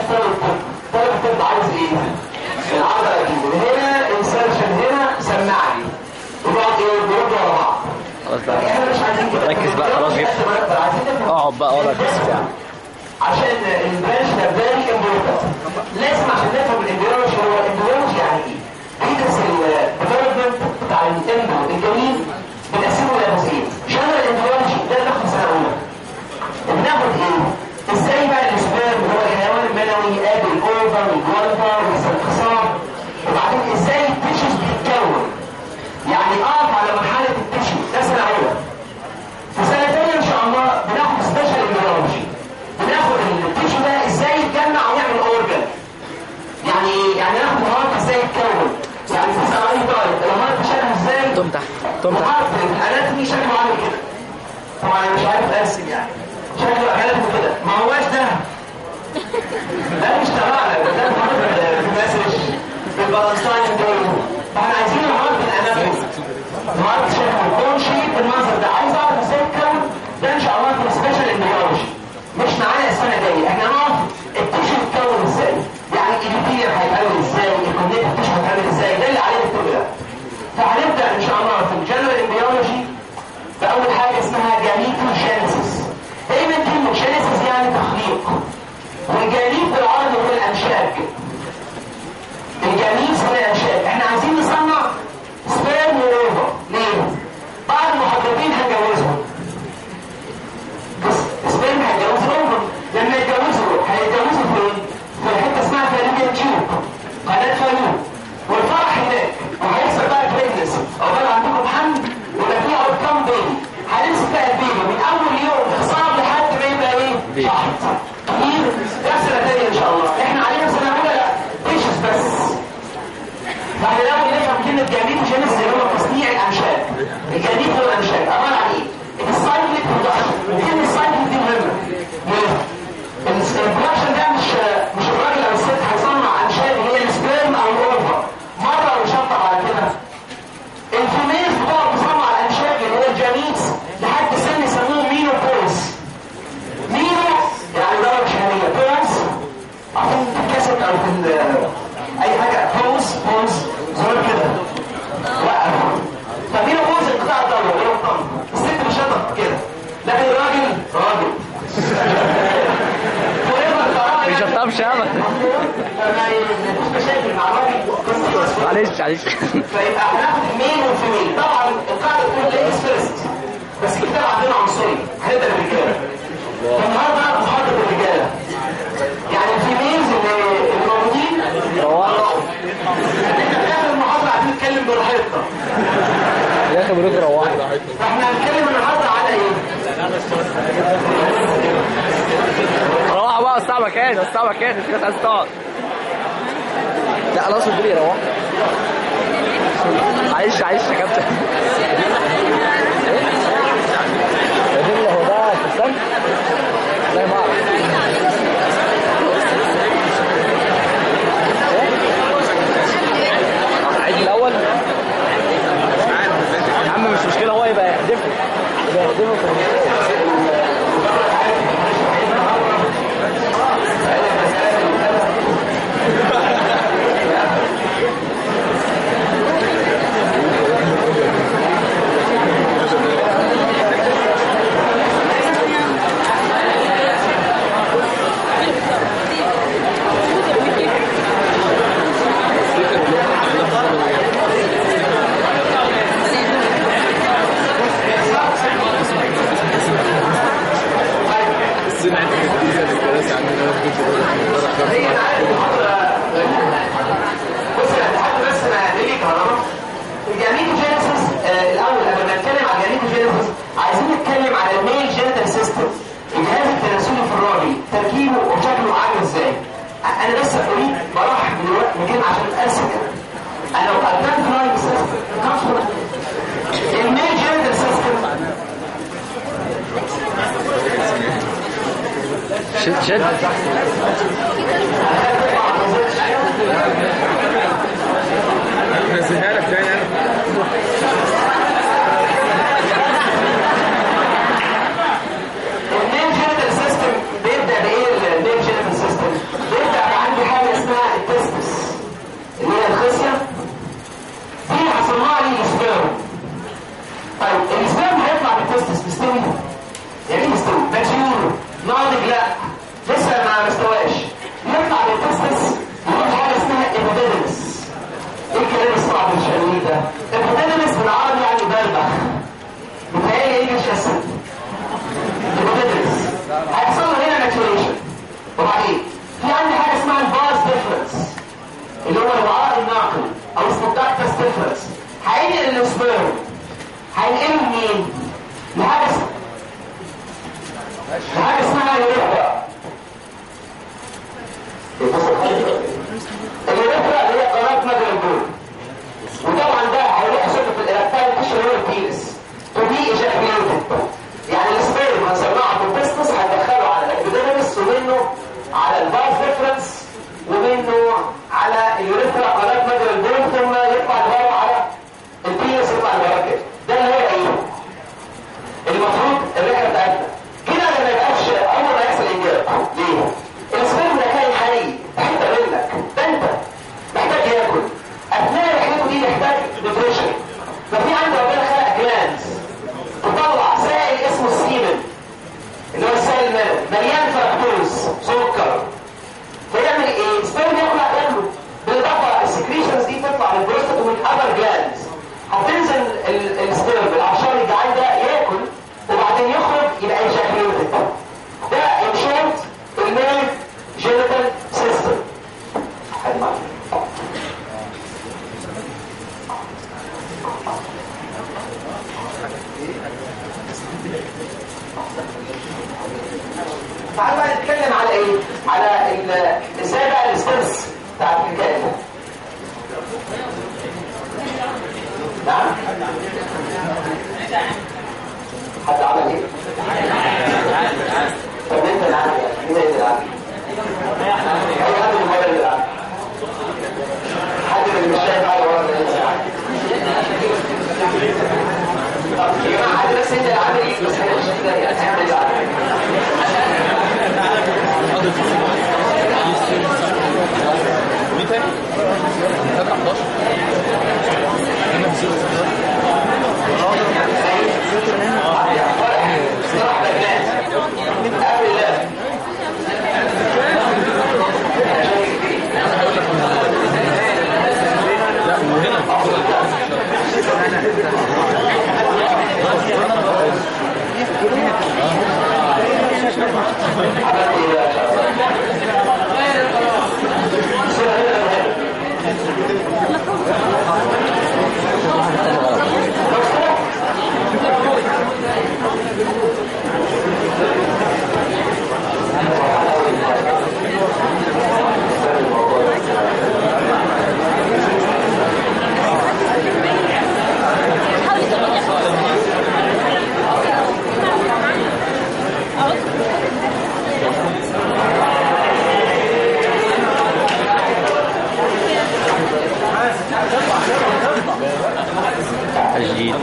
في طالب الطب طالب الطب عايز ايه؟ العضله اكيد هنا انسرشن هنا سمعني وبعد ايه بيرد ورا بعض خلاص بقى احنا مش عايزين كده ركز بقى، خلاص جبت. قد ما نقدر، عايزين نفهم اقعد بقى ورا الكرسي بتاعك عشان البرانش ده فيري امبورتنت لازم عشان نفهم الامبريولوجي هو الامبريولوجي يعني ايه؟ بيدرس الديفلوبمنت بتاع الامبريو الجنين بنقسمه الى جزئين جنرال امبريولوجي ده اللي ناخد سنه اولى بناخد ايه؟ ازاي بقى الاسبرم هو الحيوان المنوي يقابل الاوفر والجوالفر والانخصام وبعدين ازاي التيشوز بتتكون يعني اقف على مرحله التيشو ده سنه اولى في سنة تانية إن شاء الله بناخد سبيشال امبريولوجي بناخد التيشو ده ازاي يتجمع ويعمل اورجن يعني ايه؟ يعني ناخد مهارات ازاي يتكون يعني في سنة اي طالب المهارات شكلها ازاي توم تحت توم تحت مهارة الاناتومي شكله عامل كده طبعا انا مش عارف ارسم يعني شكله اناتومي كده ما هواش ده ده مش تبعنا ده ده مهارة المسج بالبالانساين دول فاحنا عايزين مهارة الاناتومي مهارة شكل الكون شيب بالمنظر ده عايز اعرف ازاي يتكون ده ان شاء الله في سبيشال امبريولوجي مش معانا السنة الجاية احنا هنعرف التيشو يتكون ازاي يعني الابيثيليوم هيتعمل ازاي الكونكتيف تيشو هيتعمل ازاي ده اللي عليه الكتب ده فهنبدأ ان شاء الله في الجنرال امبريولوجي بأول حاجة اسمها جانيتوجينيسيس دايما كلمة جينيسيس يعني تخليق والجانيت بالعربي هو الأنشاج الجانيت هو الأنشاج احنا عايزين نصنع سبيرم وروفر ليه؟ بعض المحاضرين هنجوزهم بس سبيرم هيتجوزوا روفر لما يتجوزوا هيتجوزوا فين؟ في حتة اسمها فالوبيان تيوب قناة فالوب والفرح هناك وهيحصل بقى بريجنسي عقبال عندكم حمل ويبقى فيه اوتكم بيبي هنمسك بقى البيبي من اول يوم خصام لحد ما يبقى ايه؟ بيبي. شحط كتير ده في سنه ثانيه ان شاء الله احنا علينا في سنه اولى لا بيشز بس فاحنا لو نفهم كلمه جانيت وجينيس اللي هو تصنيع الانشاء الجانيت هو الانشاء عباره عن ايه؟ السايكليك برودكشن وكلمه سايكليك دي مهمه ليه؟ البرودكشن ده مش مش الراجل او الست هيصنع انشاء اللي هي السبيرم او الاوفر مره ويشطب على كده الفيميلز بتقعد تصنع الانشاء اللي هي الجانيتس لحد سن يسموه مينو بولس مينو يعني درجه شهريه بولس عارفين في الكاسيت او في ال- اي حاجه بولس بولس زرار كده وقف فمينو بولس انقطاع الدوره اللي هو الطن الست مش شطب كده لكن الراجل راجل forever قرار يعني- بيشطبش ابدا فما يبقاش مشاكل مع الراجل معلش معلش فيبقى هناخد ميل وفيميل طبعا القاعده تقول ليديز فيرست بس الكتاب عندنا عنصري هنبدا بالرجاله فالنهارده محاضره الرجاله يعني الفيميلز اللي اللي موجودين روحوا انت في اخر المحاضره عايزين نتكلم براحتنا يا اخي بروك روحوا فاحنا هنتكلم النهارده على ايه؟ روحوا بقى الساعة مكان الساعة مكان في ناس عايز تقعد لا خلاص الدنيا روح عايش عايش يا كابتن يا دنيا هو ده كريستيان؟ لا ما اعرف إيه؟ عيد من الاول يا عم مش مشكله هو يبقى يحدفه يبقى يحدفه في المستوى. هي انا عارف المحاضره بص انا لحد بس ما نيجي كهرباء الجانيكوجينيسيس آه الاول قبل ما نتكلم على الجانيكوجينيسيس عايزين نتكلم على الميل جينيتال سيستم الجهاز التناسلي في الراجل تركيبه وشكله عامل ازاي انا بس اريد برحب دلوقتي مكان عشان ارسم انا لو قدمت فلاينج سيستم الميل جينيتال سيستم شد شد نزلها لك تاني انا المين جينيتال سيستم بيبدا بايه المين جينيتال سيستم بيبدا اللي هو الوعاء الناقل او اسمه داكتس ديفرنس هينقل السبيرم هينقله لمين؟ لحاجه اسمها لحاجه اسمها اليوريثرا اليوريثرا اللي هي قناه مجرى البول وطبعا ده هيروح يصب في الاركتال تيشو هو البينس تو بي ايجاكيوليتد يعني السبيرم هنصنعه في البستس هندخله على الابيديرمس ومنه على الفاز ريفرنس ومنه على اليوريثرا قناه مجرى البول ثم يطلع لبره على البينس يطلع لبره كده ده اللي هو ايه؟ المفروض الرحله بتاعتنا كده ما يبقاش اول ما يحصل انجاب ليه؟ السبيرم ده كائن حي حته منك ده انت محتاج ياكل اثناء رحلته دي محتاج نيوتريشن ففي عند ربنا خلق جلاندز تطلع سائل اسمه السيمن اللي هو السائل المال مليان فركتوز سكر فيعمل ايه؟ السبيرم ياكل ياكله بالاضافه السكريشنز دي تطلع من البروستات ومن اذر جلاندز هتنزل ال- السبيرم العشار الجعان ده ياكل وبعدين يخرج يبقى ايجاكيوليتد ده ان شورت الميل جينيتال سيستم تعالوا بقى نتكلم على ايه؟ على ال- ازاي بقى السترس بتاعت الحكايه دي. نعم؟ حد عمل ايه؟ طب انت اللي عامل ايه؟ مين اللي عامل؟ اي حد من بره اللي عامل حد من اللي مش شايف على ورا اللي لسه عامل طب يا جماعه حد بس انت اللي عامل ايه؟ بس انا مش كده يعني اعمل اللي عامل مين تاني؟ 11 صلاح بغداد قبل الله لا وهنا عملت ايه بقى صورة هنا وهنا. تجديد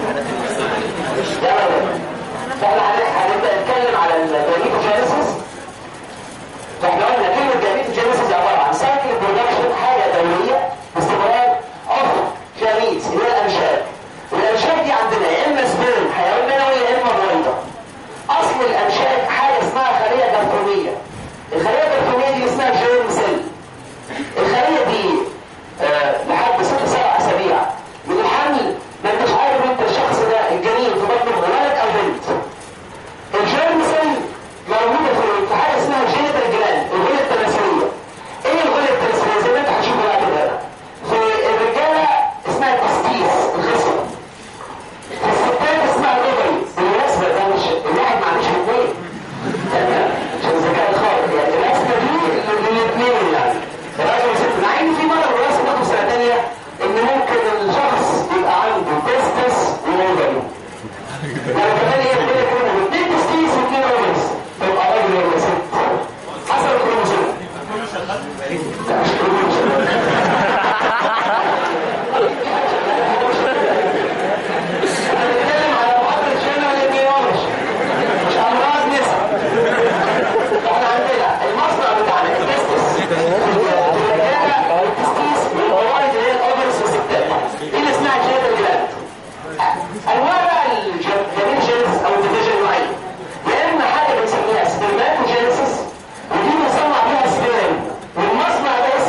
فاحنا هن- هنبدا نتكلم على الجاميتوجينيسيس فاحنا قلنا كلمه جاميتوجينيسيس عباره عن سايكل برودكشن حاجه دوريه باستمرار اوف جاميتس اللي هي الانشاد والانشاد دي عندنا يا اما سبيرم حيوان منوي يا اما بويضه اصل الانشاد حاجه اسمها خليه جرثوميه الخليه الجرثوميه دي اسمها جيرم سيل الخليه دي آه، لحد ست سبع اسابيع من الحمل ما انتش عارف انت الشخص ده الجنين في بطنه ولد او بنت الجيرم سيل موجوده في في حاجه اسمها جينيتال جلاند الغده التناسليه ايه الغده التناسليه زي ما انت هتشوفه بعد كده في الرجاله اسمها التستيس الخصم في الستات اسمها الاوفري بالمناسبه ده مش الواحد ما عندوش الاثنين تمام عشان الذكاء الخارق يعني الاسمى دي للاثنين يعني راجل وست مع ان في مره دراسه برضه سنه ثانيه ان ممكن الشخص يبقى عنده تستس واوفري يعني كمان هي كده كده اثنين تستيس واثنين اوفريز تبقى راجل ولا ست حسب الكروموسوم لا مش كروموسوم بنتكلم على محاضرة جنرال اميونولوجي مش امراض نسا احنا عندنا المصنع بتاعنا التستس الرجاله التستيس والموارد اللي هي الاوفرز والستات دي اللي اسمها جينيتال جلاند انواع بقى الجميل جينيسيس او الديفيجن نوعين يا اما حاجه بنسميها سبرماتوجينيسيس ودي بنصنع بيها سبيرم والمصنع ده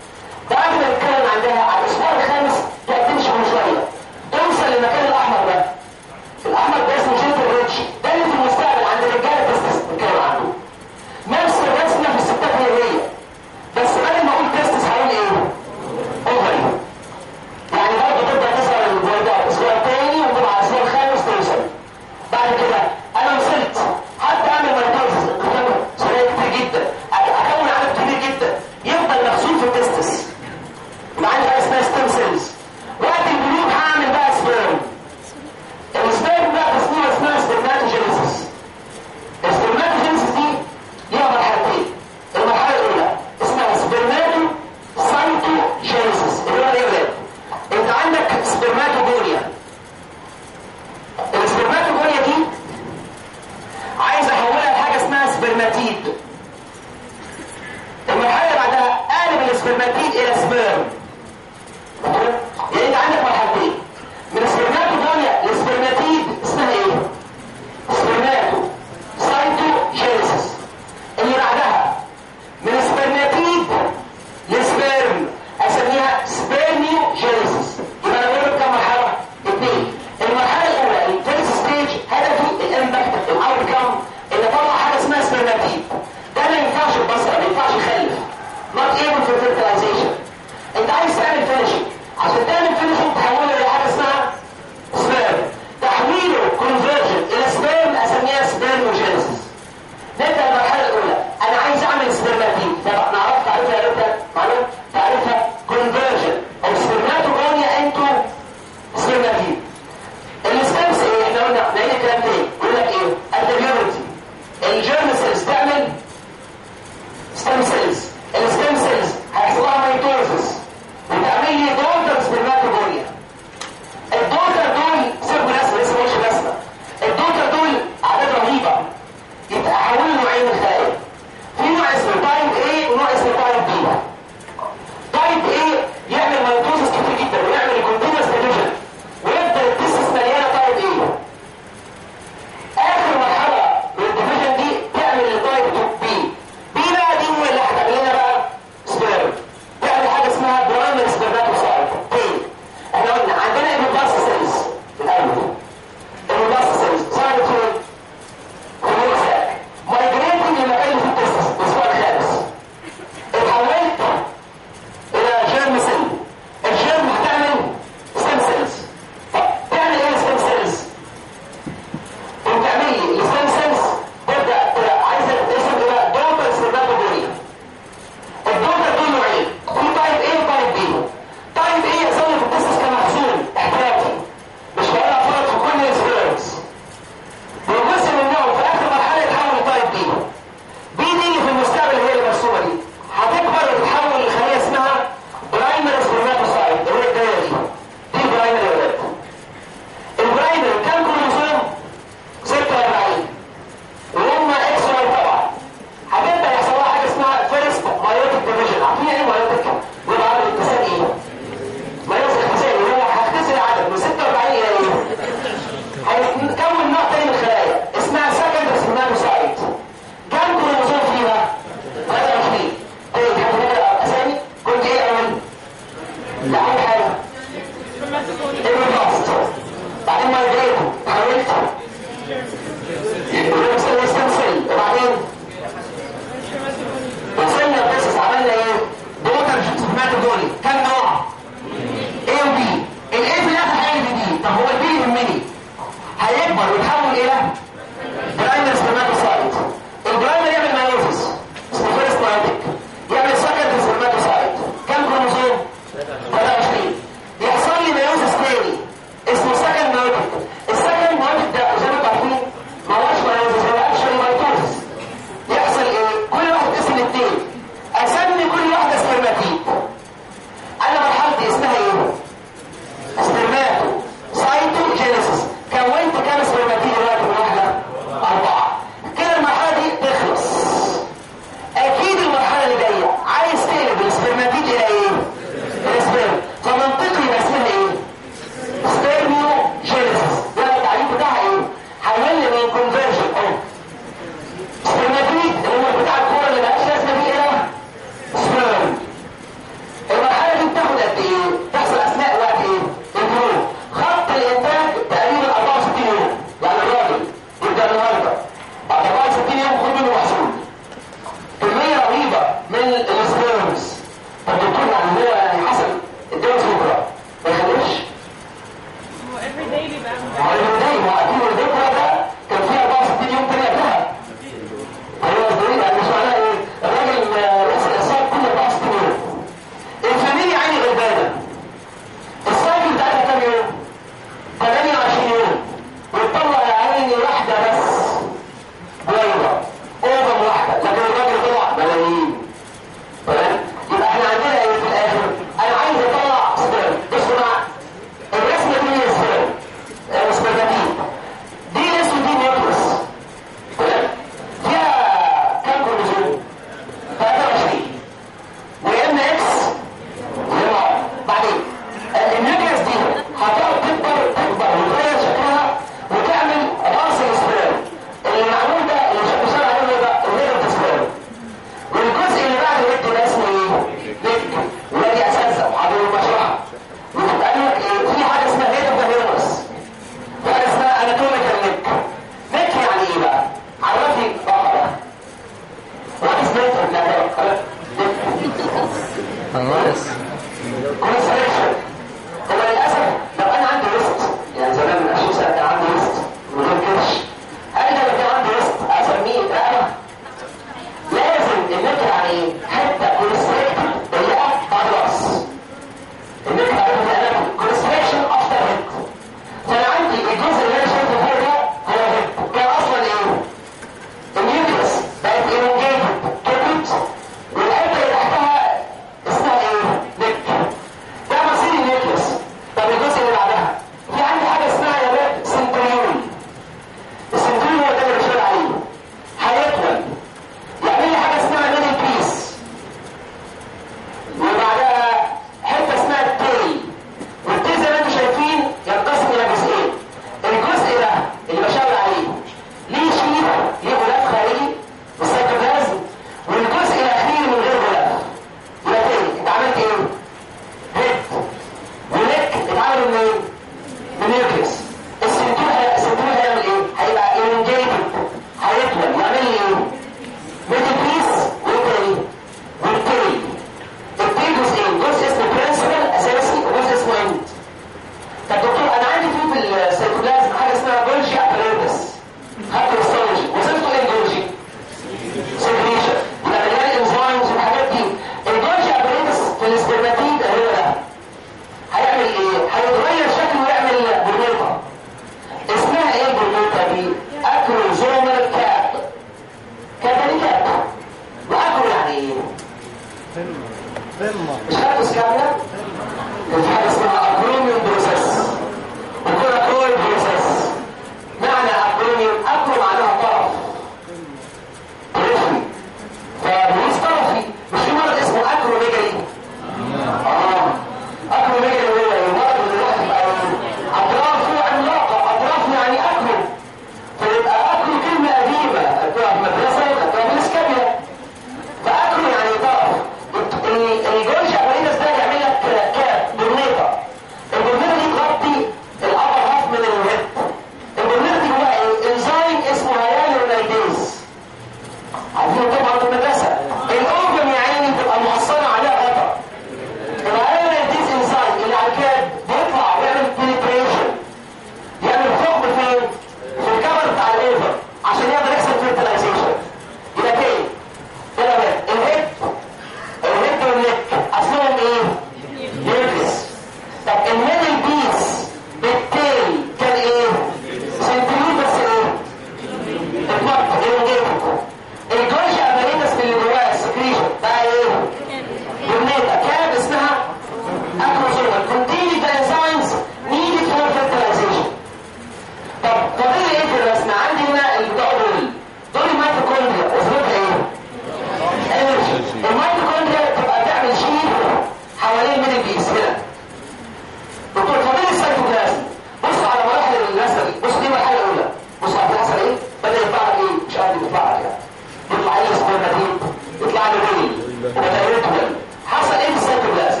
لكم الجولجي اباريتس من اللي جواها السكريشن بقى ايه؟ جملتها كاب اسمها اكروسومال containing the enzymes needed for fertilization طب فاضل ايه في الرسم عندي هنا البتوع دول دول الميتوكوندريا وظيفتها ايه؟ انرجي الميتوكوندريا تبقى تعمل شيء حوالين من البيس هنا دكتور فاضل السيتوبلازم بصوا على مراحل الرسم دي بصوا دي المرحله الاولى بصوا على الحصل ايه؟ بدا يطلع لك ايه؟ مش قادر يطلع لك يعني يطلع ايه سبرماتين يطلع له بيل وبدا يرتبل حصل ايه في السيتوبلازم؟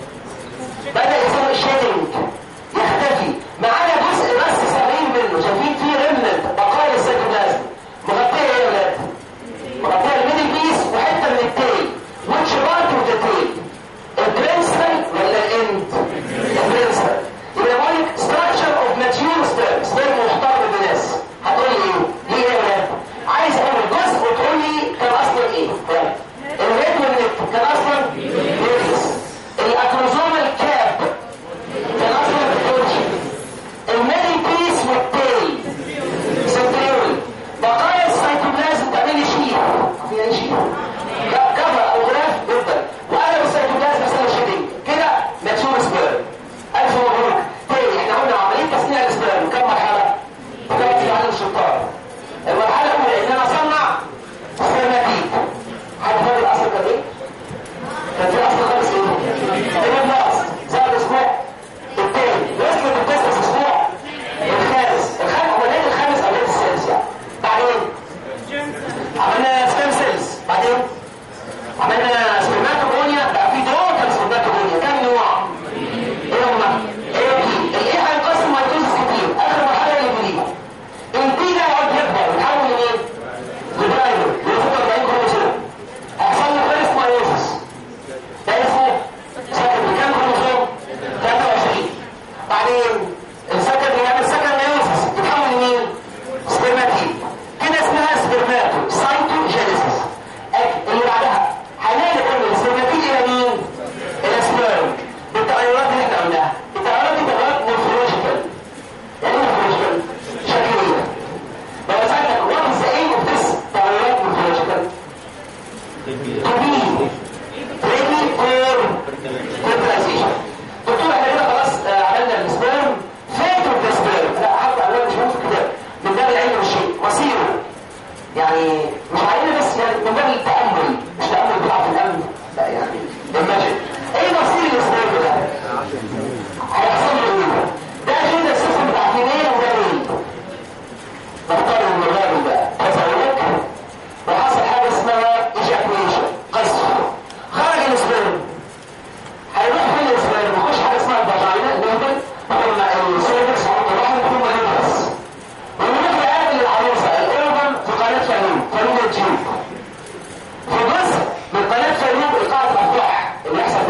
بدأ يحصل شيدنج يختفي ما عدا جزء بس صغير منه شايفين فيه ريمنت بقايا السيتوبلازم مغطيه ايه يا ولاد؟ مغطيه الميدل بيس وحته من التيل which part of the tail البرنسل ولا الاند؟ البرنسل يبقى بقول لك structure of mature sperm sperm محترم بالناس هتقول لي ايه؟ ليه يا ولاد؟ عايز اقول جزء وتقول لي كان اصلا ايه؟ الريد والنت كان اصلا نيرفس الاكروزومال كاب كان اصلا الكوتشي الميدل بيس والتيل سنتريول بقايا السيتوبلازم تعمل لي شيء فيها ايه شيء لا كفر او غلاف جدا وانا السيتوبلازم مثلا شيدنج كده ماتشور سبيرم الف مبروك تاني احنا قلنا عمليه تصنيع السبيرم كم مرحله؟ ثلاث في عالم الشطار المرحله الاولى ان انا اصنع سبرماتيد حد فاكر الاصل كان ايه؟ كان في اصل خالص ايه؟ البلاس زي الاسبوع التاني وصلت التست الاسبوع الخامس الخامس هو ليه الخامس او ليه السادس يعني بعدين عملنا ستيم سيلز بعدين عملنا سبرماتوجونيا بقى في توتال سبرماتوجونيا كم نوع؟ ايه هم؟ ايه بي الايه هينقسم ميتوزس كتير اخر مرحله اللي بيجيها البي ده يقعد يكبر يتحول لايه؟ لبرايمر يوصل 40 كروموسوم هيحصل له فيرست مايوزس ده اسمه سكن بكام كروموسوم؟ 23 بعدين السكن بيعمل سكن مايوزس يتحول لمين؟ سبرماتيد كده اسمها سبرماتو سايتوجينيسيس اللي بعدها هنلاقي كل السبرماتيد الى مين؟ الى سبرم بالتغيرات اللي احنا قلناها التغيرات دي تغيرات مورفولوجيكال يعني ايه مورفولوجيكال؟ شكليه لو سألتك what is the aim of this تغيرات مورفولوجيكال؟ to be ready for fertilization دكتور احنا كده خلاص آه، عملنا السبرم فات اوف ذا سبرم لا حتى انا مش ممكن كده من باب العلم والشيء مصيره يعني مش علينا بس يعني من باب التامل مش تامل بتاع في الامن لا يعني imagine. ايه مصير السبرم ده؟ هيحصل له ايه؟ ده كده السيستم بتاع فيميل وده ميل نختار من الراجل ده تزوج وحصل حاجه اسمها ejaculation قذف خرج السبرم هيروح فين السبرم يخش حاجه اسمها الفاجينا الليمبل ثم السيرفكس عند الرحم ثم اليوترس ويروح يقابل العروسه الاورجن في قناه فالوب فالوب الجيوب في جزء من قناه فالوب ايقاع الافراح اللي يحصل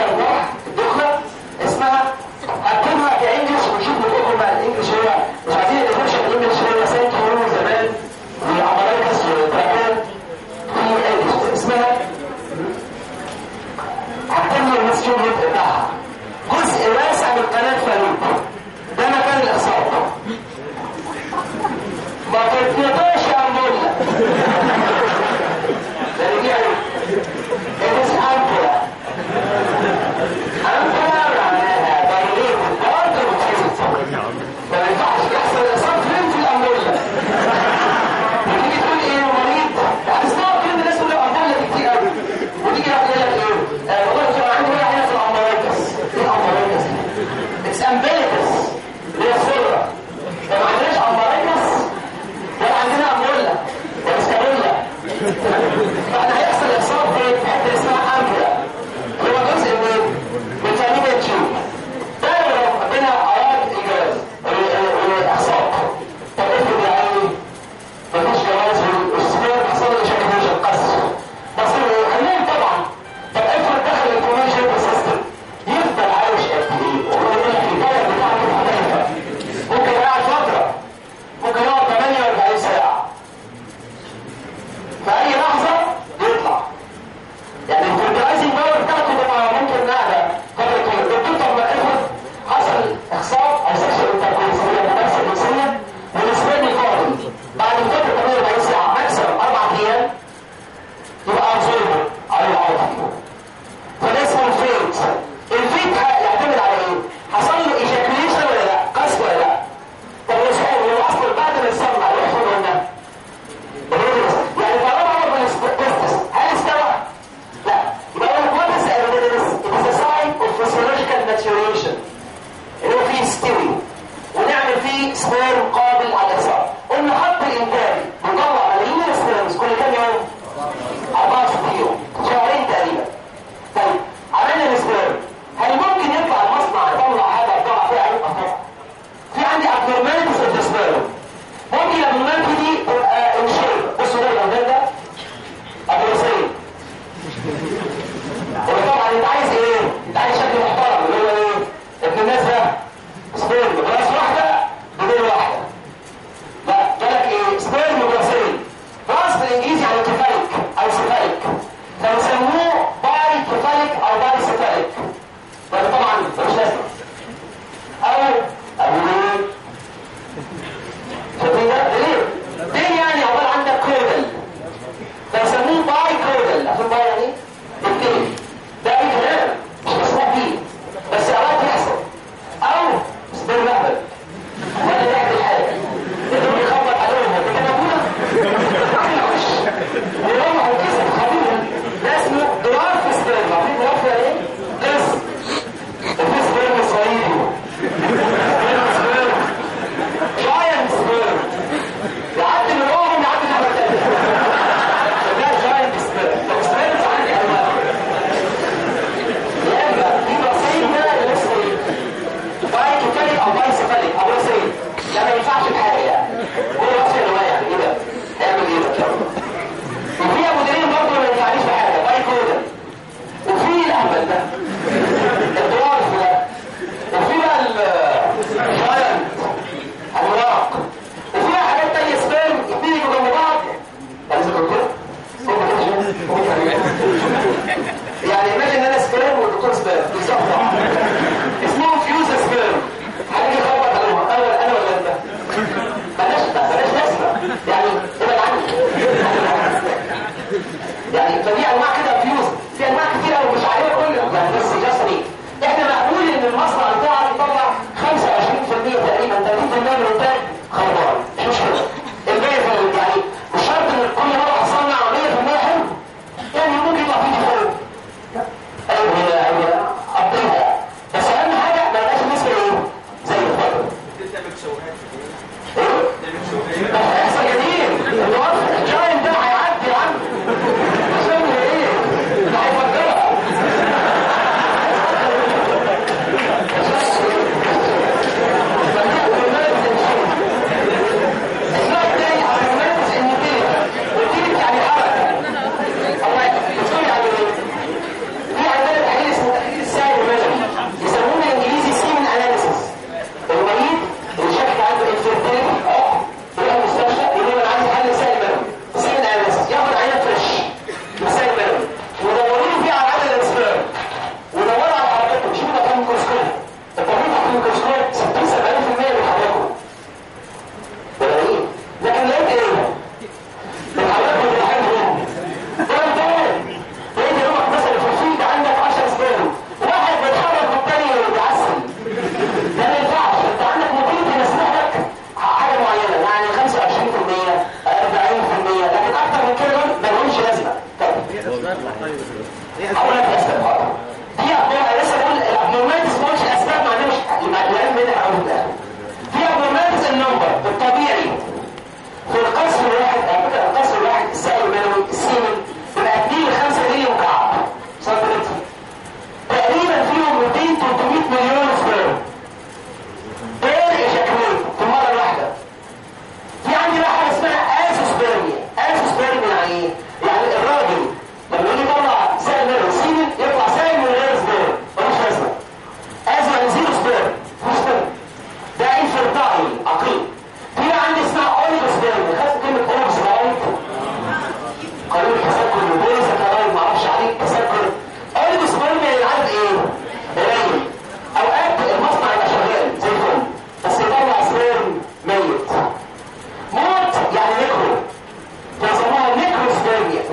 هقول لك اسباب حاضر في ابنورمال انا لسه بقول الابنورماليتيز ما قلتش اسباب ما عندناش العلم هنا هقول ده في ابنورماليتيز النمبر الطبيعي في القصر الواحد على فكره القصر الواحد السائل المنوي السيمن بيبقى 2 ل 5 مللي مكعب سنتيمتر تقريبا فيهم 200 300 مليون سبيرم بير ايجاكوليت في المره الواحده في عندي بقى حاجه اسمها اسوسبيرميا اسوسبيرميا يعني ايه؟ يعني الراجل لما يجي يطلع سائل منوي سيمن يطلع سائل من غير سبيرم ملوش لازمه ازو يعني زيرو سبيرم مفيش سبيرم ده انفرتايل عقيم في بقى عندي اسمها اوليغوسبيرم خدت كلمه اوليغوسبيرم قانون الحساب كله بوليس كمان ما اعرفش عليه حساب كله اوليغوسبيرم يعني العدد ايه؟ قليل اوقات المصنع يبقى شغال زي الفل بس يطلع سبيرم ميت موت يعني نكرو بيسموها نيكروسبيرميا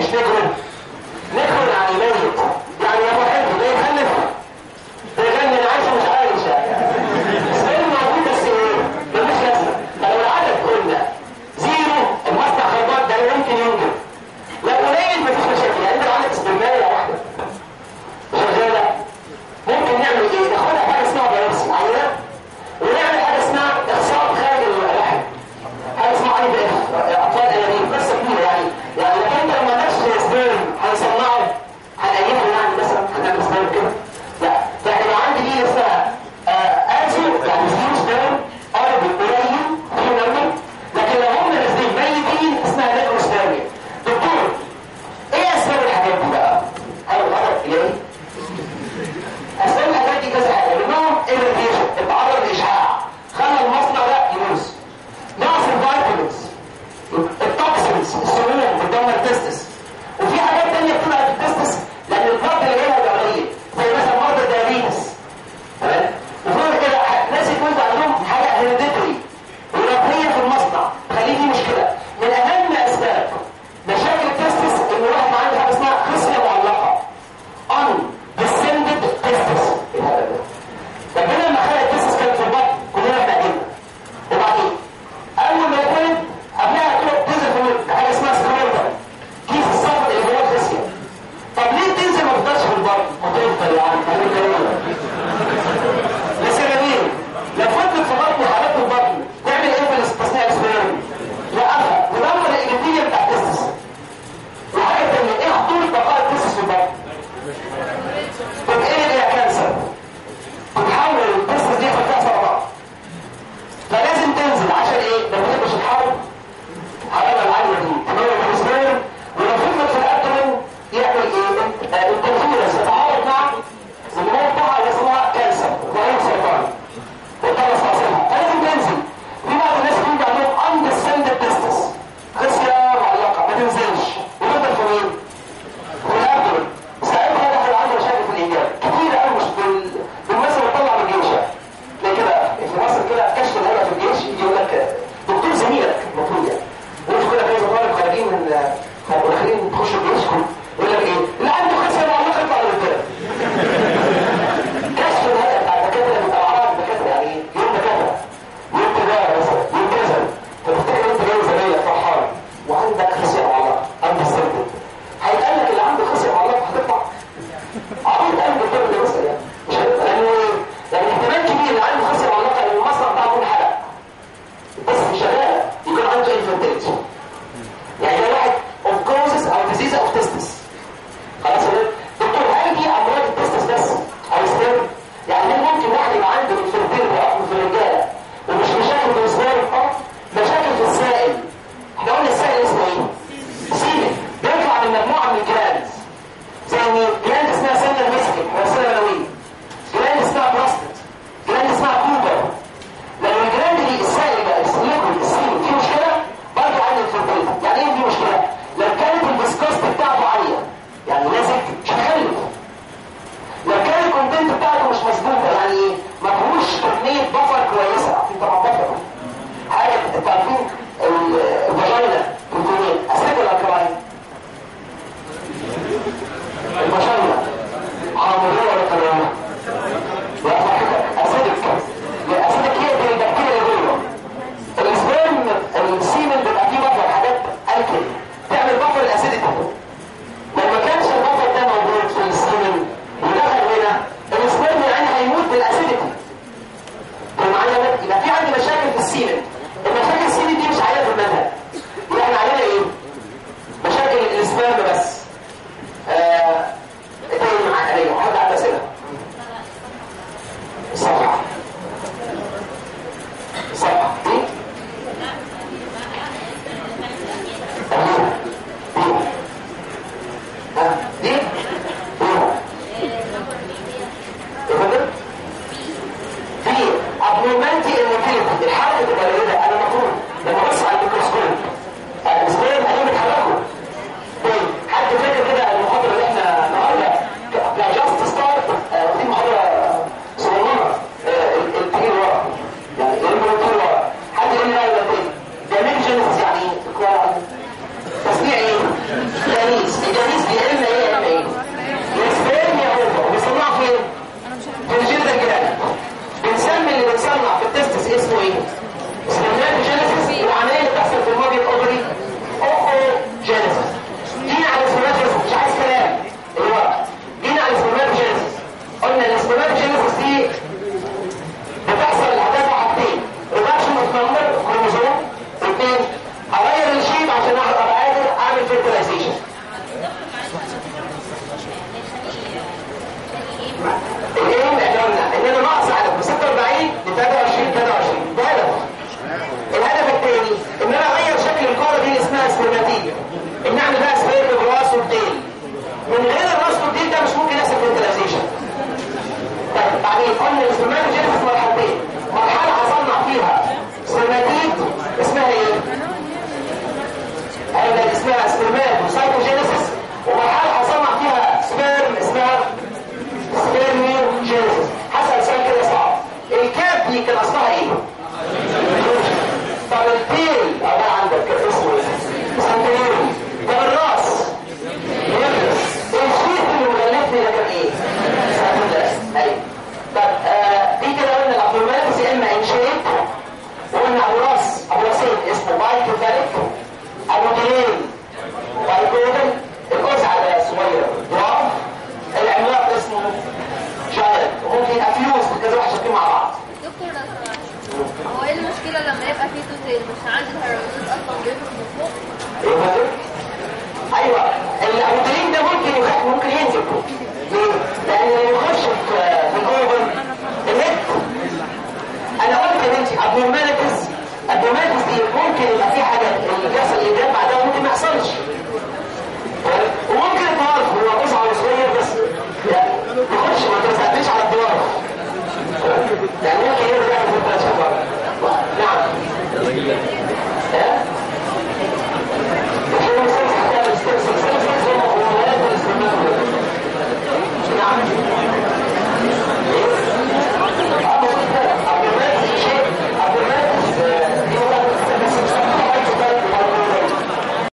ايوه الابوترين ده ممكن يخ... ممكن ينزل ليه؟ لان اللي يخش في في جوجل النت انا قلت ان انت ابنورماليتيز ابنورماليتيز دي ممكن يبقى في حاجه اللي بيحصل الايجاب بعدها ممكن ما يحصلش وممكن الضعف هو اصعب صغير بس يعني ما تخش ما تستعديش على الضعف يعني ممكن يرجع